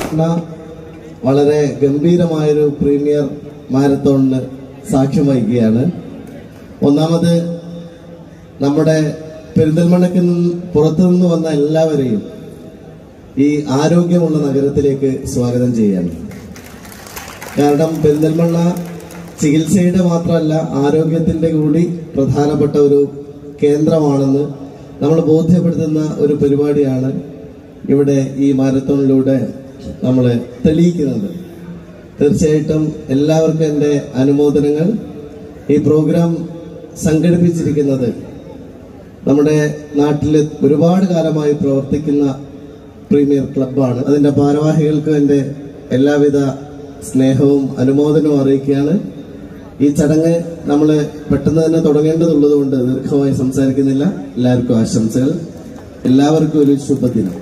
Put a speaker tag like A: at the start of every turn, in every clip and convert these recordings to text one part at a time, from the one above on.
A: പെരിന്തൽമണ്ണ വളരെ ഗംഭീരമായൊരു പ്രീമിയർ മാരത്തോണിന് സാക്ഷ്യം വഹിക്കുകയാണ് ഒന്നാമത് നമ്മുടെ പെരിന്തൽമണ്ണയ്ക്ക് നിന്ന് പുറത്തു നിന്ന് വന്ന എല്ലാവരെയും ഈ ആരോഗ്യമുള്ള നഗരത്തിലേക്ക് സ്വാഗതം ചെയ്യാണ് കാരണം പെരിന്തൽമണ്ണ ചികിത്സയുടെ മാത്രമല്ല ആരോഗ്യത്തിന്റെ കൂടി പ്രധാനപ്പെട്ട ഒരു കേന്ദ്രമാണെന്ന് നമ്മൾ ബോധ്യപ്പെടുത്തുന്ന ഒരു പരിപാടിയാണ് ഇവിടെ ഈ മാരത്തോണിലൂടെ നമ്മൾ തെളിയിക്കുന്നത് തീർച്ചയായിട്ടും എല്ലാവർക്കും എൻ്റെ അനുമോദനങ്ങൾ ഈ പ്രോഗ്രാം സംഘടിപ്പിച്ചിരിക്കുന്നത് നമ്മുടെ നാട്ടിൽ ഒരുപാട് കാലമായി പ്രവർത്തിക്കുന്ന പ്രീമിയർ ക്ലബ്ബാണ് അതിന്റെ ഭാരവാഹികൾക്ക് എൻ്റെ എല്ലാവിധ സ്നേഹവും അനുമോദനവും അറിയിക്കുകയാണ് ഈ ചടങ്ങ് നമ്മൾ പെട്ടെന്ന് തന്നെ തുടങ്ങേണ്ടതുള്ളത് കൊണ്ട് ദീർഘമായി സംസാരിക്കുന്നില്ല എല്ലാവർക്കും ആശംസകൾ എല്ലാവർക്കും ഒരു ശുഭദിനം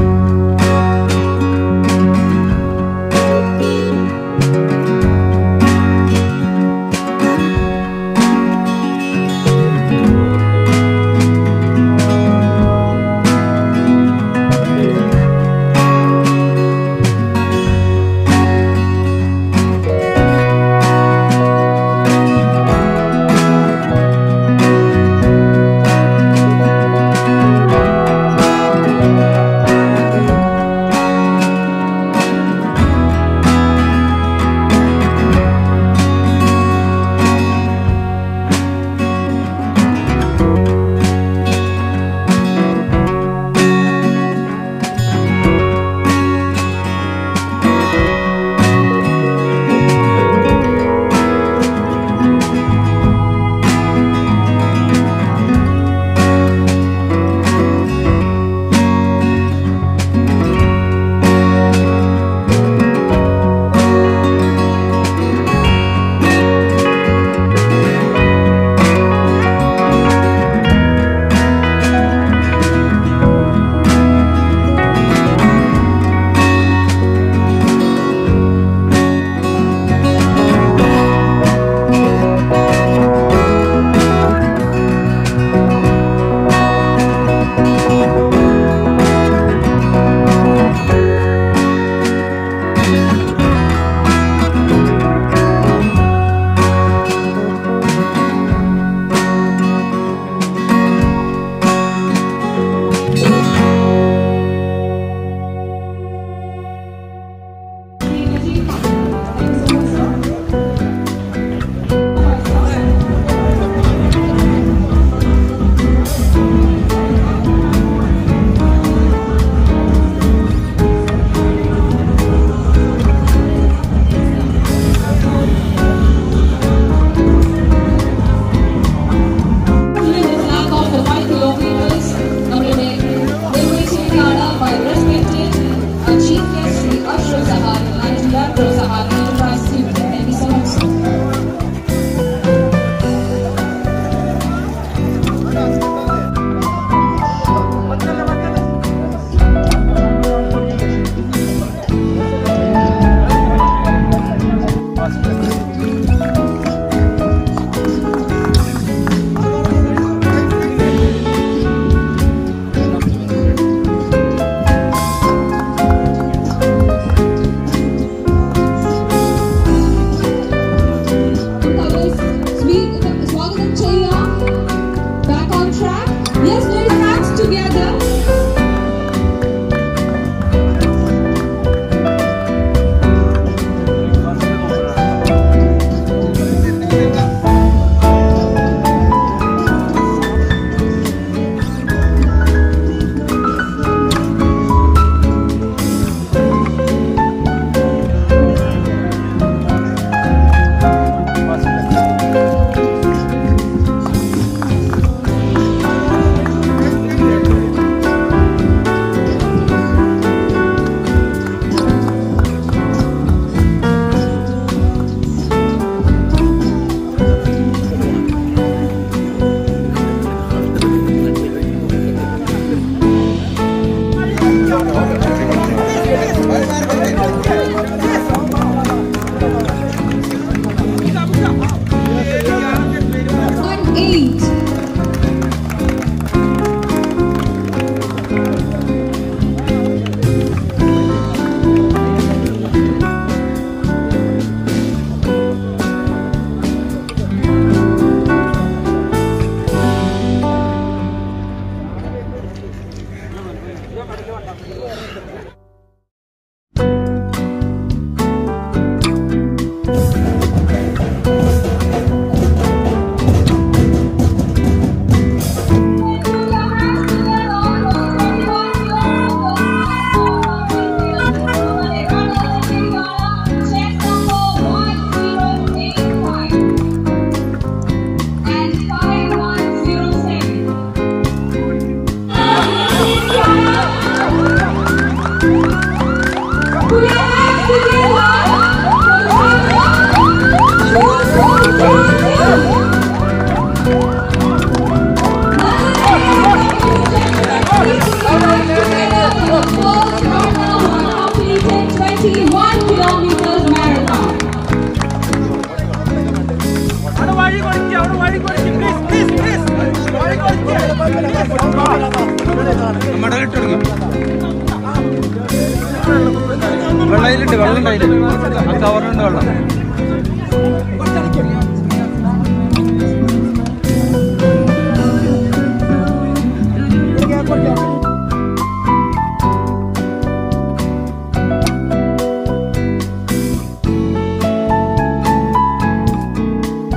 B: ും And 5106. Twenty-one kilometers marathon.
C: അവിടെ വഴി കൊടുക്കുക അവിടെ വഴി കൊടുക്കുക പ്ലീസ് പ്ലീസ് പ്ലീസ് വഴി കൊടുക്കുക വെള്ളയിലുണ്ട് വെള്ളം ഉണ്ടായില്ല ആ കവറിലുണ്ട് വെള്ളം